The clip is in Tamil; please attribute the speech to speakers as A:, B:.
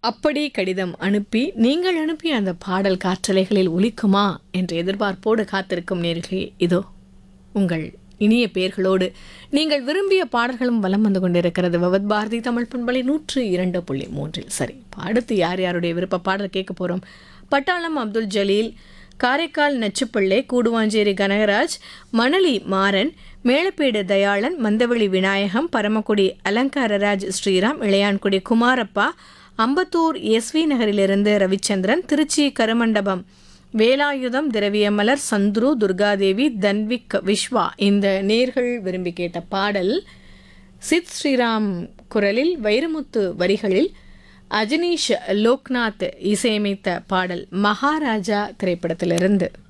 A: அப்படி கடிதம் அனுப்பி நீங்கள் அனுப்பிய அந்த பாடல் காற்றலைகளில் ஒலிக்குமா என்ற எதிர்பார்ப்போடு காத்திருக்கும் நேர்களே இதோ உங்கள் இனிய பெயர்களோடு நீங்கள் விரும்பிய பாடல்களும் வலம் வந்து கொண்டிருக்கிறது பவத் பாரதி தமிழ் பண்பலை நூற்று இரண்டு புள்ளி மூன்றில் சரி இப்ப அடுத்து யார் யாருடைய விருப்ப பாடல் கேட்க போகிறோம் பட்டாளம் அப்துல் ஜலீல் காரைக்கால் நச்சுப்பிள்ளை கூடுவாஞ்சேரி கனகராஜ் மணலி மாறன் மேலப்பேடு தயாளன் மந்தவெளி விநாயகம் பரமக்குடி அலங்காரராஜ் ஸ்ரீராம் இளையான்குடி குமாரப்பா அம்பத்தூர் எஸ்வி நகரிலிருந்து ரவிச்சந்திரன் திருச்சி கருமண்டபம் வேலாயுதம் திரவியமலர் சந்துரு துர்காதேவி தன்விக் விஸ்வா இந்த நேர்கள் விரும்பி கேட்ட பாடல் சித் ஸ்ரீராம் குரலில் வைரமுத்து வரிகளில் அஜனீஷ் லோக்நாத் இசையமைத்த பாடல் மகாராஜா திரைப்படத்திலிருந்து